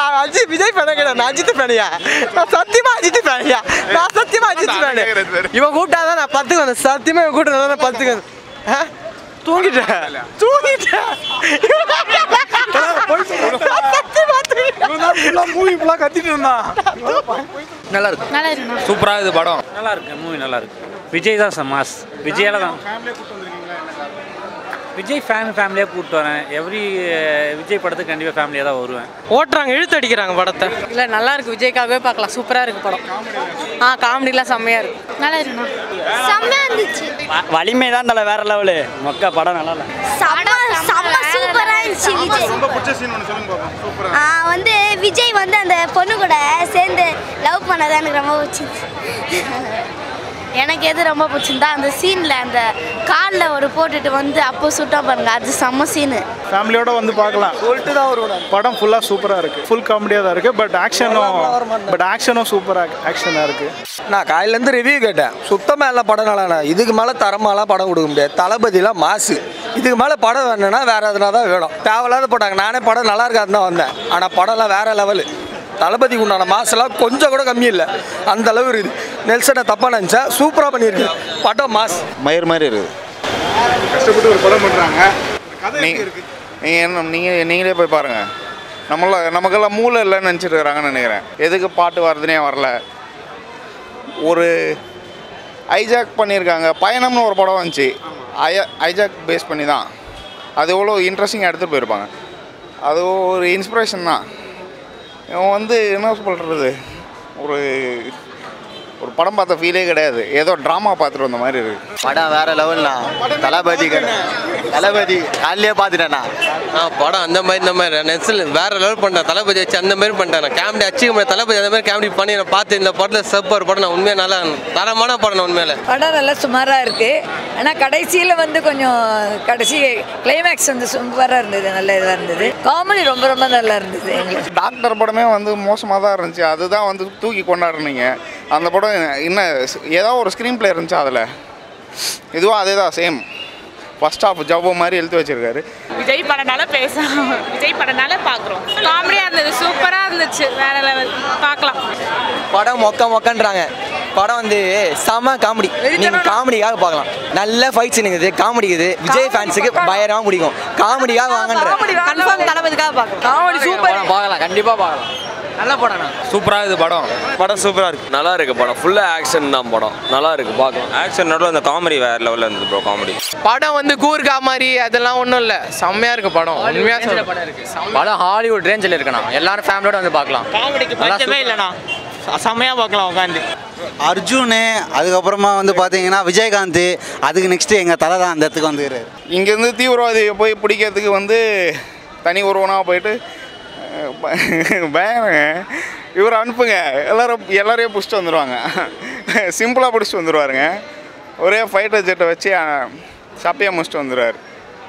நான் அஜித் விஜய் ஃபேனே கிடையாது நான் அஜித் ஃபேனியா நான் சத்தியமா அஜித் ஃபேனியா நான் சத்தியமா அஜித் ஃபேனு இவன் கூப்பிட்டாதான் நான் பத்துக்கு வந்தேன் சத்தியமா இவன் கூப்பிட்டா நான் பத்துக்கு வந்தேன் ஆ? தூங்கிட்டேன் தூங்கிட்டேன் சத்தியமா தூங்கிட்டேன். மூவி ஃபுல்லாக கத்திட்டு இருந்தான் நல்லா இருக்கு நல்லா இருக்குண்ணா சூப்பராக இது படம் நல்லா இருக்கு மூவி நல்லா இருக்கு விஜய் தான் சார் மாஸ் விஜயால தான் விஜய் ஃபேன் ஃபேமிலியாக கூப்பிட்டு வரேன் எவ்ரி விஜய் படத்துக்கு கண்டிப்பாக ஃபேமிலியாக தான் வருவேன் ஓட்டுறாங்க இழுத்து அடிக்கிறாங்க படத்தை இல்லை நல்லா இருக்கு விஜய்க்காகவே பார்க்கலாம் சூப்பராக இருக்கு படம் ஆ காமெடிலாம் செம்மையாக இருக்கு நல்லா இருக்குண்ணா செம்மையா இருந்துச்சு வலிமை தான் நல்ல வேற லெவலு மொக்க படம் நல்லா இல்லை செம்ம செம்ம சூப்பரா இருந்துச்சு விஜய் ரொம்ப பிடிச்ச சீன் ஒன்று சொல்லுங்க பாப்போம் சூப்பராக ஆ, வந்து விஜய் வந்து அந்த பொண்ணு கூட சேர்ந்து லவ் பண்ணதான் எனக்கு ரொம்ப பிடிச்சிருந்துச்சு எனக்கு எது ரொம்ப பிடிச்சிருந்தா அந்த சீனில் அந்த காலில் ஒரு போட்டுட்டு வந்து அப்போ சுட்டா பாருங்க அது செம்ம சீனு ஃபேமிலியோட வந்து பார்க்கலாம் சொல்லிட்டு தான் வருவோம் படம் ஃபுல்லாக சூப்பராக இருக்குது ஃபுல் காமெடியாக தான் இருக்குது பட் ஆக்ஷனும் பட் ஆக்ஷனும் சூப்பராக ஆக்ஷனாக இருக்குது நான் காலையிலேருந்து ரிவ்யூ கேட்டேன் சுத்தமாக எல்லாம் படம் நல்லாண்ணா இதுக்கு மேலே தரமாலாம் படம் கொடுக்க முடியாது தளபதிலாம் மாசு இதுக்கு மேலே படம் வேணும்னா வேற எதுனா தான் வேணும் தேவையில்லாத போட்டாங்க நானே படம் நல்லா இருக்காதுன்னு தான் வந்தேன் ஆனால் படம்லாம் வேற லெவலு தளபதிக்கு உண்டான மாசெல்லாம் கொஞ்சம் கூட கம்மி இல்லை அந்த அளவு இருக்குது நெல்சனை தப்பாக நினச்சேன் சூப்பராக பண்ணியிருக்கு படம் மாஸ் மயிர் மாதிரி இருக்குது கஷ்டப்பட்டு ஒரு படம் பண்ணுறாங்க கதை நீ எப்படி இருக்கு நீங்கள் என்ன நீங்கள் நீங்களே போய் பாருங்கள் நம்மள நமக்கெல்லாம் மூளை இல்லைன்னு நினச்சிட்டு இருக்கிறாங்கன்னு நினைக்கிறேன் எதுக்கு பாட்டு வருதுனே வரல ஒரு ஐஜாக் பண்ணியிருக்காங்க பயணம்னு ஒரு படம் வந்துச்சு ஐ ஐஜாக் பேஸ் பண்ணி தான் அது எவ்வளோ இன்ட்ரெஸ்டிங்காக எடுத்துகிட்டு போயிருப்பாங்க அது ஒரு இன்ஸ்பிரேஷன் தான் இவன் வந்து என்ன சொல்கிறது ஒரு ஒரு படம் பார்த்த ஃபீலே கிடையாது ஏதோ ட்ராமா பார்த்துட்டு வந்த மாதிரி இருக்குது படம் வேற லெவல்ண்ணா தளபதி தளபதி காலையிலே பார்த்துட்டேண்ணா ஆ படம் அந்த மாதிரி இந்த மாதிரி நெக்ஸ்ட் வேற லெவல் பண்ணேன் தளபதி வச்சு அந்த மாதிரி பண்ணிட்டேன் காமெடி அச்சிக்க முடியாது தளபதி அந்த மாதிரி காமெடி பண்ணி நான் பார்த்து இந்த படத்தில் சப்பர் படம் நான் உண்மையாக நல்லா தரமான படம் நான் உண்மையில படம் நல்லா சுமாராக இருக்கு ஆனால் கடைசியில் வந்து கொஞ்சம் கடைசி கிளைமேக்ஸ் வந்து சூப்பராக இருந்தது நல்ல இதாக இருந்தது காமெடி ரொம்ப ரொம்ப நல்லா இருந்தது எங்களுக்கு டாக்டர் படமே வந்து மோசமாக தான் இருந்துச்சு அதுதான் வந்து தூக்கி கொண்டாடுனீங்க அந்த படம் என்ன ஏதோ ஒரு ஸ்க்ரீன் பிளே இருந்துச்சு அதில் இதுவும் அதே தான் சேம் ஃபர்ஸ்ட் ஹாஃப் ஜவ்வோ மாதிரி எழுத்து வச்சிருக்காரு விஜய் படனால பேசலாம் விஜய் படனால பார்க்குறோம் காமெடியாக இருந்தது சூப்பராக இருந்துச்சு வேற லெவல் பார்க்கலாம் படம் மொக்க மொக்கன்றாங்க படம் வந்து செம காமெடி நீங்க காமெடிக்காக பார்க்கலாம் நல்ல ஃபைட் சீன் இருக்குது காமெடி இருக்குது விஜய் ஃபேன்ஸுக்கு பயங்கரமா பிடிக்கும் காமெடிக்காக வாங்கன்ற கன்ஃபார்ம் தளபதிக்காக பார்க்கலாம் காமெடி சூப்பர் பார்க்கலாம் கண்டிப்பா பார்க்கலாம் நல்ல படம் சூப்பராக இது படம் படம் சூப்பராக இருக்கு நல்லா இருக்கு படம் ஃபுல்லாக ஆக்ஷன் தான் படம் நல்லா இருக்கு பார்க்கலாம் ஆக்ஷன் நடுவில் அந்த காமெடி வேற லெவலில் இருந்தது ப்ரோ காமெடி படம் வந்து கூர்கா மாதிரி அதெல்லாம் ஒன்றும் இல்லை செம்மையா இருக்கு படம் உண்மையா படம் இருக்கு படம் ஹாலிவுட் ரேஞ்சில் இருக்குண்ணா எல்லாரும் ஃபேமிலியோட வந்து பார்க்கலாம் காமெடிக்கு பஞ்சமே இல்லைண்ணா செம்மையாக பார்க்கலாம் உட்காந்து அர்ஜுனு அதுக்கப்புறமா வந்து பார்த்தீங்கன்னா விஜயகாந்த் அதுக்கு நெக்ஸ்ட்டு எங்கள் தலை தான் அந்த இடத்துக்கு வந்துக்கிறாரு இங்கேருந்து தீவிரவாதியை போய் பிடிக்கிறதுக்கு வந்து தனி ஒருவனாக போயிட்டு அஹ், ப- பயங்க இவரை அனுப்புங்க எல்லாரும் எல்லாரையும் பிடிச்சிட்டு வந்துடுவாங்க சிம்பிளாக பிடிச்சிட்டு வந்துடுவாருங்க ஒரே ஃபைட்டர் ஜெட்டை வச்சு அஹ், சப்பையாக முடிச்சுட்டு வந்துடுவார்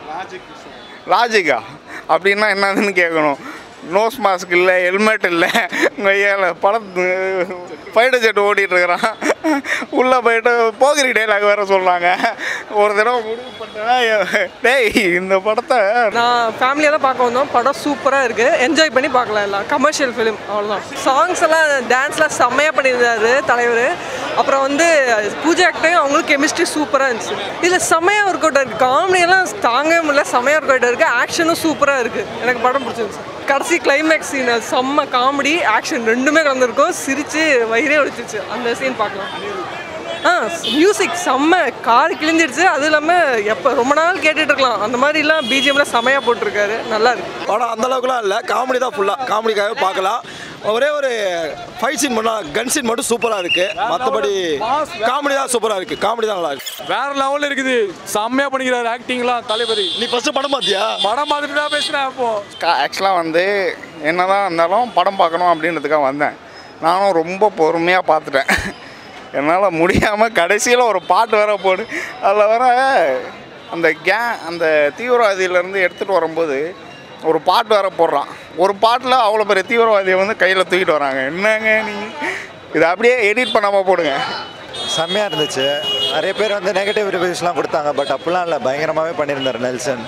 லாஜிக்கா அப்படின்னா என்னதுன்னு கேட்கணும் நோஸ் மாஸ்க் இல்லை ஹெல்மெட் இல்லை உங்கள் ஏழை படம் ஃபைட்டர் ஜெட் ஓட்டிகிட்டு இருக்கிறான் உள்ளே போயிட்டு போகிரி டைலாக் வேறு சொல்கிறாங்க ஒரு தடவை முடிவு பண்ணிட்டேன்னா டேய் இந்த படத்தை நான் ஃபேமிலியாக தான் பார்க்க வந்தோம் படம் சூப்பராக இருக்குது என்ஜாய் பண்ணி பார்க்கலாம் எல்லாம் கமர்ஷியல் ஃபிலிம் அவ்வளோதான் சாங்ஸ் எல்லாம் டான்ஸ்லாம் செம்மையாக பண்ணியிருந்தாரு தலைவர் அப்புறம் வந்து பூஜா ஆக்டையும் அவங்களுக்கு கெமிஸ்ட்ரி சூப்பராக இருந்துச்சு இதில் செம்மையாக ஒர்க் அவுட் இருக்குது காமெடியெல்லாம் தாங்கவே முடியல செம்மையாக ஒர்க் அவுட் இருக்குது ஆக்ஷனும் சூப்பராக இருக்குது எனக்கு படம் பிடிச்சிருந்துச்சு கடைசி கிளைமேக்ஸ் சீன் செம்ம காமெடி ஆக்ஷன் ரெண்டுமே கலந்துருக்கும் சிரித்து வயிறே ஒழிச்சிருச்சு அந்த சீன் பார்க்கலாம் ஆ மியூசிக் செம்ம காது கிழிஞ்சிடுச்சு அதுவும் இல்லாமல் எப்போ ரொம்ப நாள் கேட்டுட்டு இருக்கலாம் அந்த மாதிரிலாம் பிஜிஎம்லாம் செமையாக போட்டிருக்காரு நல்லா இருக்கு படம் அந்த அளவுக்குலாம் இல்லை காமெடி தான் ஃபுல்லாக காமெடிக்காக பார்க்கலாம் ஒரே ஒரு ஃபைட் சீன் பண்ணலாம் கன் சீன் மட்டும் சூப்பராக இருக்கு மற்றபடி காமெடி தான் சூப்பராக இருக்கு காமெடி தான் நல்லா இருக்கு வேற லெவலில் இருக்குது செம்மையாக பண்ணிக்கிறாரு ஆக்டிங்லாம் தளபதி நீ ஃபர்ஸ்ட் படம் பார்த்தியா படம் பார்த்துட்டு தான் பேசுகிறேன் அப்போ ஆக்சுவலாக வந்து என்னதான் இருந்தாலும் படம் பார்க்கணும் அப்படின்றதுக்காக வந்தேன் நானும் ரொம்ப பொறுமையாக பார்த்துட்டேன் என்னால் முடியாமல் கடைசியில் ஒரு பாட்டு வேற போடு அதில் வர அந்த கே அந்த தீவிரவாதியிலேருந்து எடுத்துகிட்டு வரும்போது ஒரு பாட்டு வேற போடுறான் ஒரு பாட்டில் அவ்வளோ பெரிய தீவிரவாதியை வந்து கையில் தூக்கிட்டு வராங்க என்னங்க நீங்கள் இதை அப்படியே எடிட் பண்ணாமல் போடுங்க செம்மையாக இருந்துச்சு நிறைய பேர் வந்து நெகட்டிவ் ரிவ்யூஸ்லாம் கொடுத்தாங்க பட் அப்படிலாம் இல்லை பயங்கரமாகவே பண்ணியிருந்தார் நெல்சன்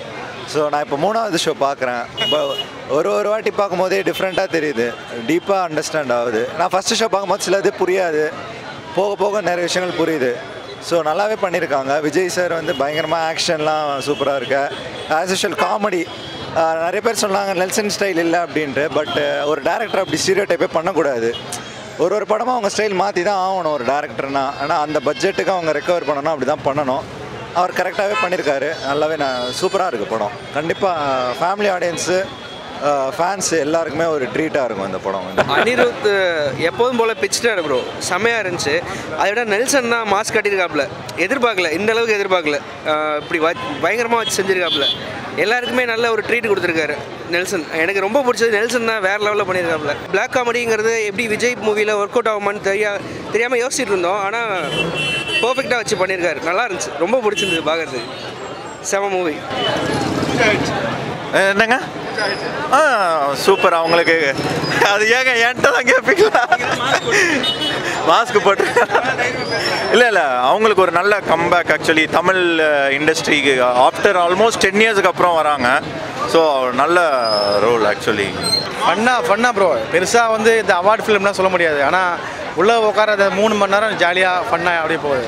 ஸோ நான் இப்போ மூணாவது ஷோ பார்க்குறேன் இப்போ ஒரு ஒரு வாட்டி பார்க்கும்போதே டிஃப்ரெண்ட்டாக தெரியுது டீப்பாக அண்டர்ஸ்டாண்ட் ஆகுது நான் ஃபஸ்ட்டு ஷோ பார்க்கும்போது சிலது புரியாது போக போக நிறைய விஷயங்கள் புரியுது ஸோ நல்லாவே பண்ணியிருக்காங்க விஜய் சார் வந்து பயங்கரமாக ஆக்ஷன்லாம் சூப்பராக இருக்கு ஆஸ் யூஷுவல் காமெடி நிறைய பேர் சொன்னாங்க நெல்சன் ஸ்டைல் இல்லை அப்படின்ட்டு பட் ஒரு டேரக்டர் அப்படி ஸ்டீரியோ டைப்பே பண்ணக்கூடாது ஒரு ஒரு படமும் அவங்க ஸ்டைல் மாற்றி தான் ஆகணும் ஒரு டேரக்டர்னா ஆனால் அந்த பட்ஜெட்டுக்கு அவங்க ரெக்கவர் பண்ணணும் அப்படி தான் பண்ணணும் அவர் கரெக்டாகவே பண்ணியிருக்காரு நல்லாவே நான் சூப்பராக இருக்குது படம் கண்டிப்பாக ஃபேமிலி ஆடியன்ஸு ஃபேன்ஸ் எல்லாருக்குமே ஒரு ட்ரீட்டாக இருக்கும் இந்த படம் வந்து அனிருத் எப்போதும் போல் பிச்சிட்டாரு ப்ரோ செம்மையாக இருந்துச்சு அதை விட நெல்சன் தான் மாஸ்க் கட்டியிருக்காப்புல எதிர்பார்க்கல இந்த அளவுக்கு எதிர்பார்க்கல அஹ் இப்படி வ பயங்கரமாக வச்சு செஞ்சுருக்காப்புல எல்லாருக்குமே நல்ல ஒரு ட்ரீட் கொடுத்துருக்காரு நெல்சன் எனக்கு ரொம்ப பிடிச்சது நெல்சன் தான் வேறு லெவலில் பண்ணியிருக்காப்புல பிளாக் காமெடிங்கிறது எப்படி விஜய் மூவியில் ஒர்க் அவுட் ஆகுமான்னு தெரியா தெரியாமல் யோசிச்சுட்டு இருந்தோம் ஆனால் பர்ஃபெக்டாக வச்சு பண்ணியிருக்காரு நல்லா இருந்துச்சு ரொம்ப பிடிச்சிருந்தது பார்க்கறதுக்கு செம மூவி என்னங்க ஆ சூப்பர் அவங்களுக்கு அது ஏங்க என்கிட்ட தான் கேட்பீங்களா மாஸ்க் போட்டு இல்லை இல்லை அவங்களுக்கு ஒரு நல்ல கம்பேக் ஆக்சுவலி தமிழ் இண்டஸ்ட்ரிக்கு ஆஃப்டர் ஆல்மோஸ்ட் டென் இயர்ஸ்க்கு அப்புறம் வராங்க ஸோ நல்ல ரோல் ஆக்சுவலி ஃபன்னா ஃபன்னா ப்ரோ பெருசாக வந்து இந்த அவார்ட் ஃபிலிம்லாம் சொல்ல முடியாது ஆனால் உள்ளே உட்கார அந்த மூணு மணி நேரம் ஜாலியாக ஃபன்னாக அப்படியே போகுது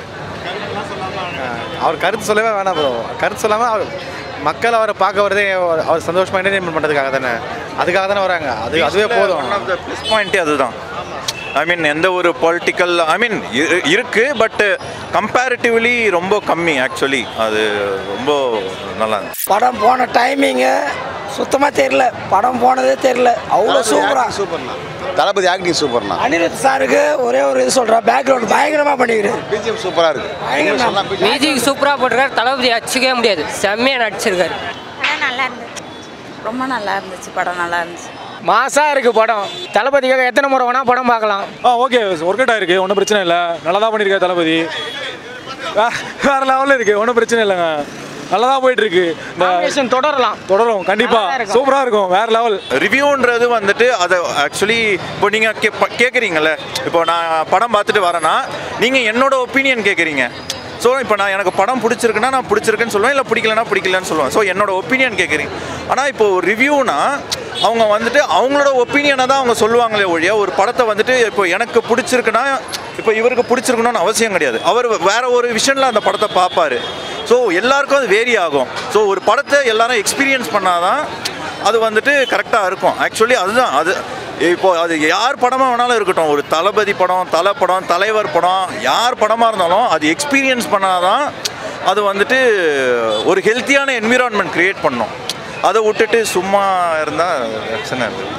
அஹ் அவர் கருத்து சொல்லவே வேணாம் ப்ரோ கருத்து சொல்லாமல் அவர் மக்கள் அவரை பார்க்க வரதே அவர் அவர் சந்தோஷமாக என்டர்டைன்மெண்ட் பண்ணுறதுக்காக தானே அதுக்காக தானே வராங்க அது அதுவே போதும் ஒன் ஆஃப் த ப்ளஸ் பாயிண்ட்டே அதுதான் ஐ மீன் எந்த ஒரு பொலிட்டிக்கல் ஐ மீன் இருக்கு பட் கம்பேரிட்டிவ்லி ரொம்ப கம்மி ஆக்சுவலி அது ரொம்ப நல்லா இருந்துச்சு படம் போன டைமிங்கு சுத்தமாக தெரியல படம் போனதே தெரியல அவ்வளோ சூப்பராக சூப்பர்ண்ணா தளபதி ஆக்டிங் சூப்பர்ண்ணா அனிருத் சாருக்கு ஒரே ஒரு இது சொல்கிறேன் பேக்ரவுண்ட் பயங்கரமாக பண்ணிக்கிறேன் பிஜிஎம் சூப்பராக இருக்கு மியூசிக் சூப்பராக போட்டிருக்காரு தளபதி அடிச்சுக்கவே முடியாது செம்மையாக நடிச்சிருக்காரு படம் நல்லா இருந்துச்சு ரொம்ப நல்லா இருந்துச்சு படம் நல்லா இருந்துச்சு மாசா இருக்கு படம் தளபதிக்காக எத்தனை முறை வேணா படம் பார்க்கலாம் ஆ ஓகே ஒர்க் அவுட் ஆயிருக்கு ஒன்றும் பிரச்சனை இல்லை நல்லா தான் பண்ணியிருக்காரு தளபதி வே- வேற லெவலில் இருக்கு ஒன்றும் பிரச்சனை இல்லைங்க நல்லா தான் போயிட்டு இருக்கு இந்த தொடரலாம் தொடரும் கண்டிப்பா சூப்பராக இருக்கும் வேற லெவல் ரிவ்யூன்றது வந்துட்டு அதை ஆக்சுவலி இப்போ நீங்கள் கே கேட்குறீங்கல்ல இப்போ நான் படம் பார்த்துட்டு வரேன்னா நீங்கள் என்னோட ஒப்பீனியன் கேட்குறீங்க ஸோ இப்போ நான் எனக்கு படம் பிடிச்சிருக்குன்னா நான் பிடிச்சிருக்குன்னு சொல்லுவேன் இல்லை பிடிக்கலன்னா பிடிக்கலன்னு சொல்லுவேன் ஸோ என்னோட ஒப்பீனியன் கேட்குறீங்க ஆனால் இப்போ ரிவ்யூனா அவங்க வந்துட்டு அவங்களோட ஒப்பீனியனை தான் அவங்க சொல்லுவாங்களே ஒழிய ஒரு படத்தை வந்துட்டு இப்போ எனக்கு பிடிச்சிருக்குன்னா இப்போ இவருக்கு பிடிச்சிருக்கணும்னு அவசியம் கிடையாது அவர் வேற ஒரு விஷயம்ல அந்த படத்தை பார்ப்பாரு ஸோ எல்லாருக்கும் அது வேரி ஆகும் ஸோ ஒரு படத்தை எல்லாரும் எக்ஸ்பீரியன்ஸ் பண்ணாதான் அது வந்துட்டு கரெக்டாக இருக்கும் ஆக்சுவலி அதுதான் அது இப்போ அது யார் படமாக வேணாலும் இருக்கட்டும் ஒரு தளபதி படம் தலை படம் தலைவர் படம் யார் படமாக இருந்தாலும் அது எக்ஸ்பீரியன்ஸ் பண்ணாதான் அது வந்துட்டு ஒரு ஹெல்த்தியான என்விரான்மெண்ட் க்ரியேட் பண்ணும் அதை விட்டுட்டு சும்மா இருந்தால் பிரச்சனை இருக்குது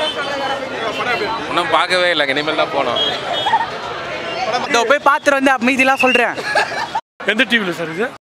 இன்னும் பார்க்கவே இல்லை இனிமேல் தான் போனோம் போய் பார்த்துட்டு வந்து மீதிலாம் சொல்கிறேன் எந்த டிவியில் சார் இது